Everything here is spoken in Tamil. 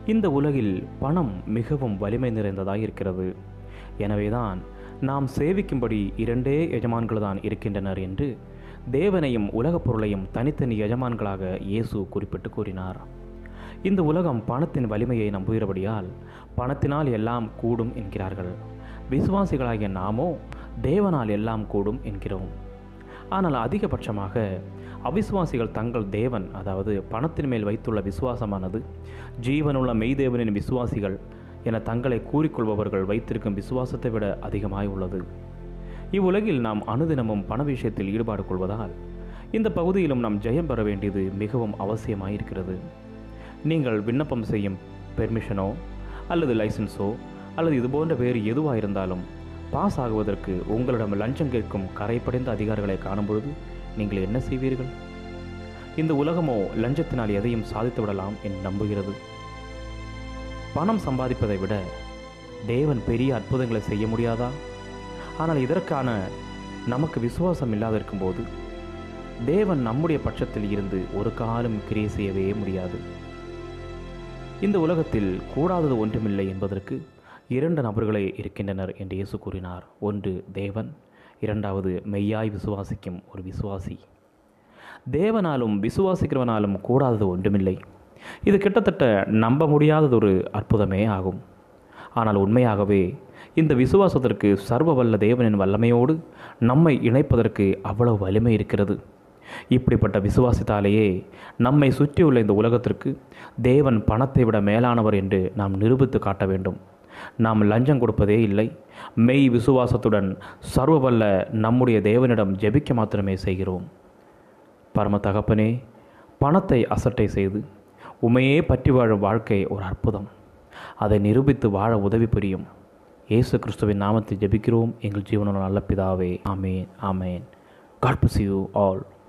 இந்த உலகில் பணம் மிகவும் வலிமை நிறைந்ததாக இருக்கிறது எனவேதான் நாம் சேவிக்கும்படி இரண்டே எஜமான்கள் தான் இருக்கின்றனர் என்று தேவனையும் உலகப் பொருளையும் தனித்தனி எஜமான்களாக இயேசு குறிப்பிட்டு கூறினார் இந்த உலகம் பணத்தின் வலிமையை நம்புகிறபடியால் பணத்தினால் எல்லாம் கூடும் என்கிறார்கள் விசுவாசிகளாகிய நாமோ தேவனால் எல்லாம் கூடும் என்கிறோம் ஆனால் அதிகபட்சமாக அவிசுவாசிகள் தங்கள் தேவன் அதாவது பணத்தின் மேல் வைத்துள்ள விசுவாசமானது ஜீவனுள்ள மெய்தேவனின் விசுவாசிகள் என தங்களை கூறிக்கொள்பவர்கள் வைத்திருக்கும் விசுவாசத்தை விட அதிகமாய் உள்ளது இவ்வுலகில் நாம் அனுதினமும் பண விஷயத்தில் ஈடுபாடு கொள்வதால் இந்த பகுதியிலும் நாம் ஜெயம் பெற வேண்டியது மிகவும் அவசியமாயிருக்கிறது நீங்கள் விண்ணப்பம் செய்யும் பெர்மிஷனோ அல்லது லைசன்ஸோ அல்லது இதுபோன்ற வேறு எதுவாக இருந்தாலும் பாஸ் ஆகுவதற்கு உங்களிடம் லஞ்சம் கேட்கும் கரைப்படைந்த அதிகாரிகளை காணும் பொழுது நீங்கள் என்ன செய்வீர்கள் இந்த உலகமோ லஞ்சத்தினால் எதையும் சாதித்து விடலாம் என்று நம்புகிறது பணம் சம்பாதிப்பதை விட தேவன் பெரிய அற்புதங்களை செய்ய முடியாதா ஆனால் இதற்கான நமக்கு விசுவாசம் இல்லாதிருக்கும் போது தேவன் நம்முடைய பட்சத்தில் இருந்து ஒரு காலம் கிரியை செய்யவே முடியாது இந்த உலகத்தில் கூடாதது ஒன்றுமில்லை என்பதற்கு இரண்டு நபர்களே இருக்கின்றனர் என்று இயேசு கூறினார் ஒன்று தேவன் இரண்டாவது மெய்யாய் விசுவாசிக்கும் ஒரு விசுவாசி தேவனாலும் விசுவாசிக்கிறவனாலும் கூடாதது ஒன்றுமில்லை இது கிட்டத்தட்ட நம்ப முடியாததொரு அற்புதமே ஆகும் ஆனால் உண்மையாகவே இந்த விசுவாசத்திற்கு சர்வ வல்ல தேவனின் வல்லமையோடு நம்மை இணைப்பதற்கு அவ்வளவு வலிமை இருக்கிறது இப்படிப்பட்ட விசுவாசத்தாலேயே நம்மை சுற்றியுள்ள இந்த உலகத்திற்கு தேவன் பணத்தை விட மேலானவர் என்று நாம் நிரூபித்து காட்ட வேண்டும் நாம் லஞ்சம் கொடுப்பதே இல்லை மெய் விசுவாசத்துடன் சர்வவல்ல நம்முடைய தேவனிடம் ஜெபிக்க மாத்திரமே செய்கிறோம் பரம தகப்பனே பணத்தை அசட்டை செய்து உமையே பற்றி வாழும் வாழ்க்கை ஒரு அற்புதம் அதை நிரூபித்து வாழ உதவி புரியும் இயேசு கிறிஸ்துவின் நாமத்தை ஜெபிக்கிறோம் எங்கள் ஜீவனோட நல்ல பிதாவே ஆமேன் ஆமேன் காட் bless you all